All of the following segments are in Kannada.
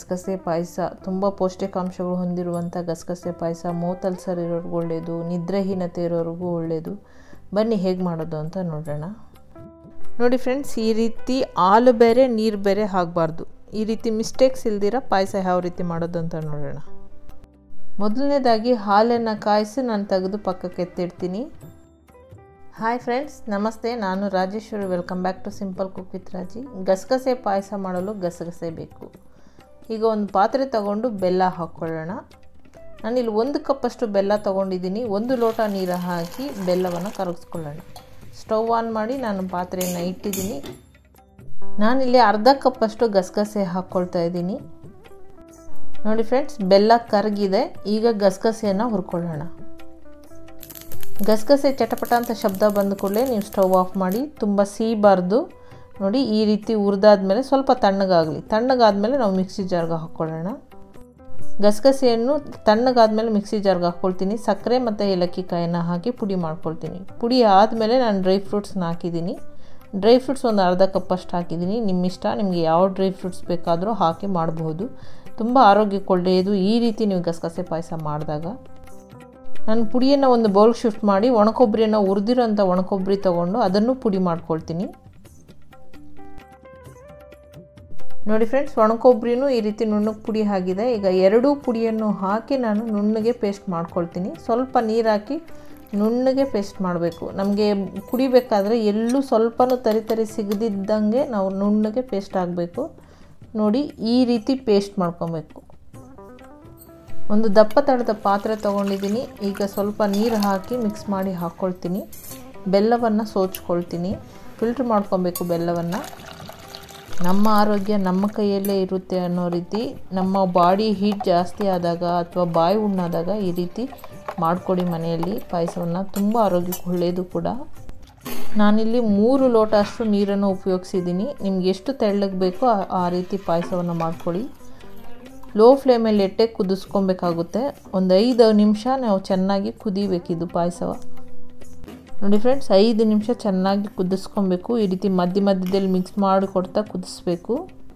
ಗಸಗಸೆ ಪಾಯಸ ತುಂಬ ಪೌಷ್ಟಿಕಾಂಶಗಳು ಹೊಂದಿರುವಂಥ ಗಸಗಸೆ ಪಾಯಸ ಮೌತಲ್ಸರ್ ಇರೋರ್ಗೂ ಒಳ್ಳೆಯದು ನಿದ್ರೆಹೀನತೆ ಇರೋರಿಗೂ ಒಳ್ಳೆಯದು ಬನ್ನಿ ಹೇಗೆ ಮಾಡೋದು ಅಂತ ನೋಡೋಣ ನೋಡಿ ಫ್ರೆಂಡ್ಸ್ ಈ ರೀತಿ ಹಾಲು ಬೇರೆ ನೀರು ಬೇರೆ ಆಗಬಾರ್ದು ಈ ರೀತಿ ಮಿಸ್ಟೇಕ್ಸ್ ಇಲ್ದಿರ ಪಾಯಸ ಯಾವ ರೀತಿ ಮಾಡೋದು ಅಂತ ನೋಡೋಣ ಮೊದಲನೇದಾಗಿ ಹಾಲನ್ನು ಕಾಯಿಸಿ ನಾನು ತೆಗೆದು ಪಕ್ಕಕ್ಕೆ ಎತ್ತಿಡ್ತೀನಿ ಹಾಯ್ ಫ್ರೆಂಡ್ಸ್ ನಮಸ್ತೆ ನಾನು Rajeshwari welcome back to simple cook with Raji ಗಸಗಸೆ ಪಾಯಸ ಮಾಡಲು ಗಸಗಸೆ ಬೇಕು ಈಗ ಒಂದು ಪಾತ್ರೆ ತಗೊಂಡು ಬೆಲ್ಲ ಹಾಕ್ಕೊಳ್ಳೋಣ ನಾನಿಲ್ಲಿ ಒಂದು ಕಪ್ಪಷ್ಟು ಬೆಲ್ಲ ತೊಗೊಂಡಿದ್ದೀನಿ ಒಂದು ಲೋಟ ನೀರು ಹಾಕಿ ಬೆಲ್ಲವನ್ನು ಕರಗಿಸ್ಕೊಳ್ಳೋಣ ಸ್ಟವ್ ಆನ್ ಮಾಡಿ ನಾನು ಪಾತ್ರೆಯನ್ನು ಇಟ್ಟಿದ್ದೀನಿ ನಾನಿಲ್ಲಿ ಅರ್ಧ ಕಪ್ಪಷ್ಟು ಗಸಗಸೆ ಹಾಕ್ಕೊಳ್ತಾ ಇದ್ದೀನಿ ನೋಡಿ ಫ್ರೆಂಡ್ಸ್ ಬೆಲ್ಲ ಕರಗಿದೆ ಈಗ ಗಸಗಸೆಯನ್ನು ಹುರ್ಕೊಳ್ಳೋಣ ಗಸಗಸೆ ಚಟಪಟ ಅಂತ ಶಬ್ದ ಬಂದ ಕೂಡಲೇ ನೀವು ಸ್ಟವ್ ಆಫ್ ಮಾಡಿ ತುಂಬ ಸೀಬಾರ್ದು ನೋಡಿ ಈ ರೀತಿ ಹುರಿದಾದ್ಮೇಲೆ ಸ್ವಲ್ಪ ತಣ್ಣಗಾಗಲಿ ತಣ್ಣಗಾದ್ಮೇಲೆ ನಾವು ಮಿಕ್ಸಿ ಜಾರ್ಗೆ ಹಾಕ್ಕೊಳ್ಳೋಣ ಗಸಗಸೆಯನ್ನು ತಣ್ಣಗಾದ್ಮೇಲೆ ಮಿಕ್ಸಿ ಜಾರ್ಗೆ ಹಾಕ್ಕೊಳ್ತೀನಿ ಸಕ್ಕರೆ ಮತ್ತು ಏಲಕ್ಕಿ ಕಾಯನ್ನು ಹಾಕಿ ಪುಡಿ ಮಾಡ್ಕೊಳ್ತೀನಿ ಪುಡಿ ಆದಮೇಲೆ ನಾನು ಡ್ರೈ ಫ್ರೂಟ್ಸ್ನ ಹಾಕಿದ್ದೀನಿ ಡ್ರೈ ಫ್ರೂಟ್ಸ್ ಒಂದು ಅರ್ಧ ಕಪ್ಪಷ್ಟು ಹಾಕಿದ್ದೀನಿ ನಿಮ್ಮ ಇಷ್ಟ ನಿಮಗೆ ಯಾವ ಡ್ರೈ ಫ್ರೂಟ್ಸ್ ಬೇಕಾದರೂ ಹಾಕಿ ಮಾಡಬಹುದು ತುಂಬ ಆರೋಗ್ಯಕ್ಕೆ ಒಳ್ಳೆಯದು ಈ ರೀತಿ ನೀವು ಗಸಗಸೆ ಪಾಯಸ ಮಾಡಿದಾಗ ನಾನು ಪುಡಿಯನ್ನು ಒಂದು ಬೌಲ್ಗೆ ಶಿಫ್ಟ್ ಮಾಡಿ ಒಣಕೊಬ್ಬರಿಯನ್ನು ಹುರಿದಿರೋಂಥ ಒಣಕೊಬ್ಬರಿ ತೊಗೊಂಡು ಅದನ್ನು ಪುಡಿ ಮಾಡ್ಕೊಳ್ತೀನಿ ನೋಡಿ ಫ್ರೆಂಡ್ಸ್ ಒಣಕೊಬ್ಬರಿನೂ ಈ ರೀತಿ ನುಣ್ಣಗೆ ಪುಡಿ ಆಗಿದೆ ಈಗ ಎರಡೂ ಪುಡಿಯನ್ನು ಹಾಕಿ ನಾನು ನುಣ್ಣಗೆ ಪೇಸ್ಟ್ ಮಾಡ್ಕೊಳ್ತೀನಿ ಸ್ವಲ್ಪ ನೀರು ಹಾಕಿ ನುಣ್ಣಗೆ ಪೇಸ್ಟ್ ಮಾಡಬೇಕು ನಮಗೆ ಕುಡಿಬೇಕಾದ್ರೆ ಎಲ್ಲೂ ಸ್ವಲ್ಪನೂ ತರಿ ತರಿ ಸಿಗದಿದ್ದಂಗೆ ನಾವು ನುಣ್ಣಗೆ ಪೇಸ್ಟ್ ಆಗಬೇಕು ನೋಡಿ ಈ ರೀತಿ ಪೇಸ್ಟ್ ಮಾಡ್ಕೊಬೇಕು ಒಂದು ದಪ್ಪ ತಳದ ಪಾತ್ರೆ ತೊಗೊಂಡಿದ್ದೀನಿ ಈಗ ಸ್ವಲ್ಪ ನೀರು ಹಾಕಿ ಮಿಕ್ಸ್ ಮಾಡಿ ಹಾಕ್ಕೊಳ್ತೀನಿ ಬೆಲ್ಲವನ್ನು ಸೋಚ್ಕೊಳ್ತೀನಿ ಫಿಲ್ಟ್ರ್ ಮಾಡ್ಕೊಬೇಕು ಬೆಲ್ಲವನ್ನು ನಮ್ಮ ಆರೋಗ್ಯ ನಮ್ಮ ಕೈಯಲ್ಲೇ ಇರುತ್ತೆ ಅನ್ನೋ ರೀತಿ ನಮ್ಮ ಬಾಡಿ ಹೀಟ್ ಜಾಸ್ತಿ ಆದಾಗ ಅಥವಾ ಬಾಯಿ ಉಣ್ಣಾದಾಗ ಈ ರೀತಿ ಮಾಡಿಕೊಡಿ ಮನೆಯಲ್ಲಿ ಪಾಯಸವನ್ನು ತುಂಬ ಆರೋಗ್ಯಕ್ಕೆ ಒಳ್ಳೆಯದು ಕೂಡ ನಾನಿಲ್ಲಿ ಮೂರು ಲೋಟ ಅಷ್ಟು ನೀರನ್ನು ಉಪಯೋಗಿಸಿದ್ದೀನಿ ನಿಮ್ಗೆ ಎಷ್ಟು ತೆಳ್ಳಗೆ ಬೇಕೋ ಆ ರೀತಿ ಪಾಯಸವನ್ನು ಮಾಡ್ಕೊಳ್ಳಿ ಲೋ ಫ್ಲೇಮಲ್ಲಿ ಇಟ್ಟೆ ಕುದಿಸ್ಕೊಬೇಕಾಗುತ್ತೆ ಒಂದು ಐದು ನಿಮಿಷ ನಾವು ಚೆನ್ನಾಗಿ ಕುದಿಬೇಕಿದು ಪಾಯಸವ ನೋಡಿ ಫ್ರೆಂಡ್ಸ್ ಐದು ನಿಮಿಷ ಚೆನ್ನಾಗಿ ಕುದಿಸ್ಕೊಬೇಕು ಈ ರೀತಿ ಮಧ್ಯ ಮಧ್ಯದಲ್ಲಿ ಮಿಕ್ಸ್ ಮಾಡಿ ಕೊಡ್ತಾ ಕುದಿಸ್ಬೇಕು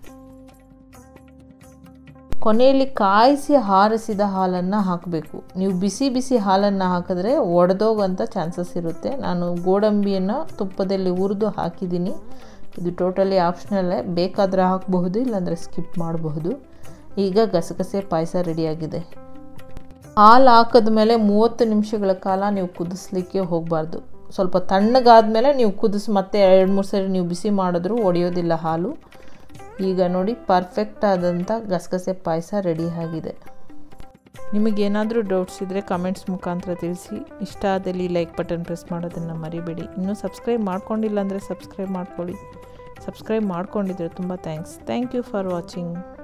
ಕೊನೆಯಲ್ಲಿ ಕಾಯಿಸಿ ಹಾರಿಸಿದ ಹಾಲನ್ನು ಹಾಕಬೇಕು ನೀವು ಬಿಸಿ ಬಿಸಿ ಹಾಲನ್ನು ಹಾಕಿದ್ರೆ ಒಡೆದೋಗೋಂಥ ಚಾನ್ಸಸ್ ಇರುತ್ತೆ ನಾನು ಗೋಡಂಬಿಯನ್ನು ತುಪ್ಪದಲ್ಲಿ ಹುರಿದು ಹಾಕಿದ್ದೀನಿ ಇದು ಟೋಟಲಿ ಆಪ್ಷನಲ್ಲೇ ಬೇಕಾದರೆ ಹಾಕಬಹುದು ಇಲ್ಲಾಂದರೆ ಸ್ಕಿಪ್ ಮಾಡಬಹುದು ಈಗ ಗಸಗಸೆ ಪಾಯಸ ರೆಡಿಯಾಗಿದೆ ಹಾಲು ಹಾಕಿದ ಮೇಲೆ ಮೂವತ್ತು ನಿಮಿಷಗಳ ಕಾಲ ನೀವು ಕುದಿಸ್ಲಿಕ್ಕೆ ಹೋಗಬಾರ್ದು ಸ್ವಲ್ಪ ತಣ್ಣಗಾದ್ಮೇಲೆ ನೀವು ಕುದಿಸಿ ಮತ್ತೆ ಎರಡು ಮೂರು ಸರಿ ನೀವು ಬಿಸಿ ಮಾಡಿದ್ರೂ ಒಡೆಯೋದಿಲ್ಲ ಹಾಲು ಈಗ ನೋಡಿ ಪರ್ಫೆಕ್ಟ್ ಆದಂಥ ಗಸಗಸೆ ಪಾಯಸ ರೆಡಿ ಆಗಿದೆ ನಿಮಗೇನಾದರೂ ಡೌಟ್ಸ್ ಇದ್ದರೆ ಕಮೆಂಟ್ಸ್ ಮುಖಾಂತರ ತಿಳಿಸಿ ಇಷ್ಟ ಆದಲ್ಲಿ ಲೈಕ್ ಬಟನ್ ಪ್ರೆಸ್ ಮಾಡೋದನ್ನು ಮರಿಬೇಡಿ ಇನ್ನೂ ಸಬ್ಸ್ಕ್ರೈಬ್ ಮಾಡ್ಕೊಂಡಿಲ್ಲ ಅಂದರೆ ಸಬ್ಸ್ಕ್ರೈಬ್ ಮಾಡ್ಕೊಳ್ಳಿ ಸಬ್ಸ್ಕ್ರೈಬ್ ಮಾಡ್ಕೊಂಡಿದ್ರೆ ತುಂಬ thanks thank you for watching